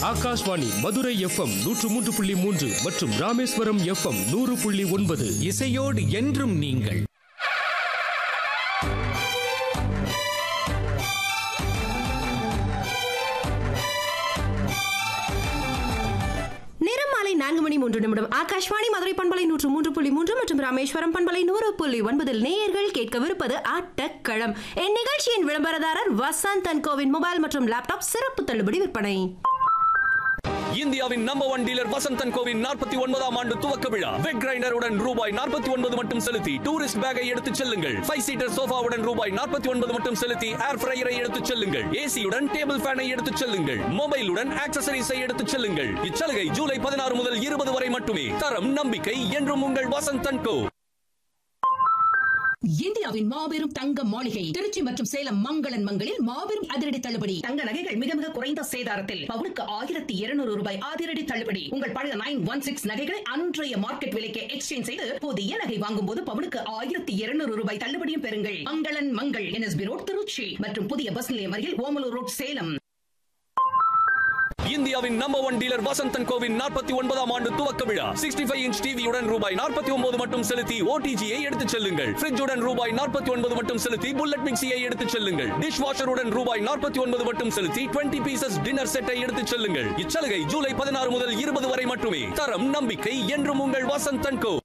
Akashvani Madurai FM நூற்று மூன்று புள்ளி மூன்று மற்றும் ராமேஸ்வரம் எஃப்எம் நூறு புள்ளி ஒன்பது இசையோடு என்றும் நீங்கள் நேரம் மாலை நான்கு மணி மூன்று நிமிடம் ஆகாஷ்வாணி மதுரை பண்பலை நூற்று மூன்று புள்ளி மூன்று மற்றும் ராமேஸ்வரம் பண்பலை நூறு புள்ளி ஒன்பதில் நேயர்கள் கேட்கவிருப்பது ஆட்டக்களம் இந்நிகழ்ச்சியின் விளம்பரதாரர் வசந்த் அண்ட் கோவின் மொபைல் மற்றும் லேப்டாப் சிறப்பு தள்ளுபடி விற்பனை இந்தியாவின் நம்பர் ஒன் டீலர் வசந்தன் கோவின் நாற்பத்தி ஒன்பதாம் ஆண்டு துவக்க விழா வெட் கிரைண்டருடன் ரூபாய் நாற்பத்தி ஒன்பது மட்டும் செலுத்தி டூரிஸ்ட் பேக்கை எடுத்துச் செல்லுங்கள் ஃபைவ் சீட்டர் சோஃபாவுடன் ரூபாய் நாற்பத்தி ஒன்பது மட்டும் செலுத்தி ஏர் ஃப்ரையரை எடுத்துச் செல்லுங்கள் ஏசியுடன் டேபிள் ஃபேனை எடுத்துச் செல்லுங்கள் மொபைலுடன் ஆக்சசரிஸை எடுத்துச் செல்லுங்கள் இச்சலுகை ஜூலை பதினாறு முதல் இருபது வரை மட்டுமே தரம் நம்பிக்கை என்றும் உங்கள் வசந்தன் கோ இந்தியாவின் மாபெரும் தங்க மாளிகை திருச்சி மற்றும் சேலம் மங்களன் மங்களில் மாபெரும் அதிரடி தள்ளுபடி தங்க நகைகள் மிக மிக குறைந்த சேதாரத்தில் பவுனுக்கு ஆயிரத்தி இருநூறு ரூபாய் அதிரடி தள்ளுபடி உங்கள் பழைய நைன் ஒன் சிக்ஸ் நகைகளை அன்றைய மார்க்கெட் விலைக்கு எக்ஸ்சேஞ்ச் செய்து புதிய நகை வாங்கும் போது பவுனுக்கு ஆயிரத்தி இருநூறு ரூபாய் தள்ளுபடியும் பெறுங்கள் மங்களன் மங்கள் என்எஸ்பி ரோட் திருச்சி மற்றும் புதிய பஸ் நிலையம் அருகில் ஓமலூர் ரோட் சேலம் இந்தியாவின் நம்பர் ஒன் டீலர் வசந்தன் கோவின் நாற்பத்தி ஒன்பதாம் ஆண்டு துவக்க விழா சிக்ஸ்டி ஃபைவ் இன்ச் டிவியுடன் ரூபாய் நாற்பத்தி ஒன்பது மட்டும் செலுத்தி ஓடிஜியை எடுத்துச் செல்லுங்கள் ஃபிரிட்ஜுடன் ரூபாய் நாற்பத்தி ஒன்பது மட்டும் செலுத்தி புல்லட் மிக்சியை எடுத்துச் செல்லுங்கள் டிஷ் வாஷருடன் ரூபாய் நாற்பத்தி ஒன்பது மட்டும் செலுத்தி டுவெண்ட்டி பீசஸ் டின்னர் செட்டை எடுத்துச் செல்லுங்கள் இச்சலுகை ஜூலை பதினாறு முதல் இருபது வரை மட்டுமே தரம் நம்பிக்கை என்றும் உங்கள் வசந்தன் கோ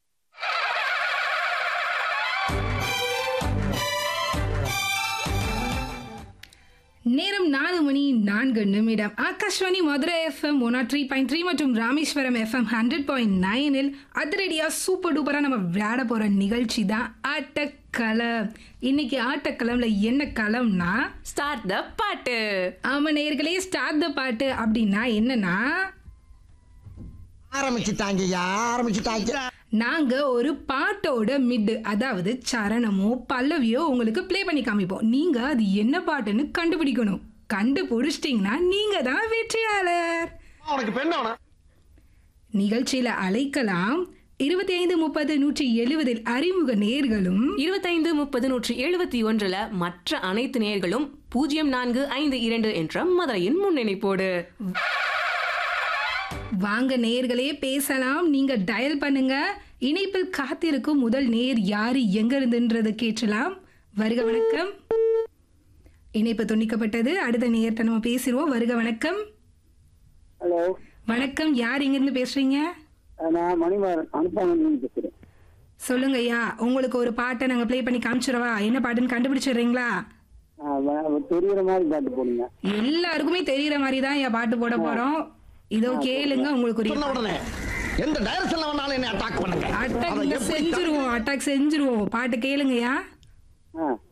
நேரம் நாலு மணி நான்கு நிமிடம் Akashvani Madurai FM one three point three மற்றும் ராமேஸ்வரம் எஃப்எம் ஹண்ட்ரட் பாயிண்ட் நைனில் அதிரடியாக சூப்பர் டூப்பராக நம்ம விளையாட போகிற நிகழ்ச்சி தான் ஆட்டக்களம் இன்னைக்கு ஆட்டக்களம்ல என்ன களம்னா ஸ்டார்ட் த பாட்டு ஆமாம் நேர்களே ஸ்டார்ட் த பாட்டு அப்படின்னா என்னன்னா ஆரம்பிச்சுட்டாங்கய்யா ஆரம்பிச்சுட்டாங்க நாங்க ஒரு பாட்டோட மிட் அதாவது சரணமோ பல்லவியோ உங்களுக்கு ப்ளே பண்ணி காமிப்போம் நீங்க அது என்ன பாட்டுன்னு கண்டுபிடிக்கணும் கண்டுபிடிச்சிட்டிங்கன்னா நீங்க தான் வெற்றியாளர் உனக்கு பெண்ணவனா நிகழ்ச்சியில அழைக்கலாம் இருபத்தி ஐந்து முப்பது நூற்றி எழுவதில் அறிமுக நேர்களும் இருபத்தைந்து முப்பது நூற்றி எழுபத்தி ஒன்றுல மற்ற அனைத்து நேர்களும் பூஜ்ஜியம் நான்கு ஐந்து இரண்டு என்ற மதுரையின் முன்னிணைப்போடு வாங்க நேர்களே பேசலாம் நீங்க டயல் பண்ணுங்க இணைப்பில் காத்திருக்கும் முதல் நேர் யாரு எங்க இருந்துன்றது கேட்கலாம் வருக வணக்கம் இணைப்பு துண்டிக்கப்பட்டது அடுத்த நேர்கிட்ட நம்ம பேசிடுவோம் வருக வணக்கம் ஹலோ வணக்கம் யார் எங்கிருந்து பேசுறீங்க நான் மணிமாறன் அனுப்பாங்க பேசுறேன் சொல்லுங்க ஐயா உங்களுக்கு ஒரு பாட்டை நாங்க ப்ளே பண்ணி காமிச்சிடவா என்ன பாட்டுன்னு கண்டுபிடிச்சிடுறீங்களா ஆ, வ- தெரியுற மாதிரி பாட்டு போடுங்க எல்லாருக்குமே தெரியற மாதிரி தான் ஐயா பாட்டு போட போறோம் இதோ கேளுங்க உங்களுக்கு ஒரு சொன்ன உடனே எந்த டைரக்ஷன்ல வேணாலும் என்ன அட்டாக் பண்ணுங்க அட்டாக் அதை இங்க எப்படி செஞ்சிருவோம் அட்டாக் செஞ்சிருவோம் பாட்டு கேளுங்கய்யா ஆ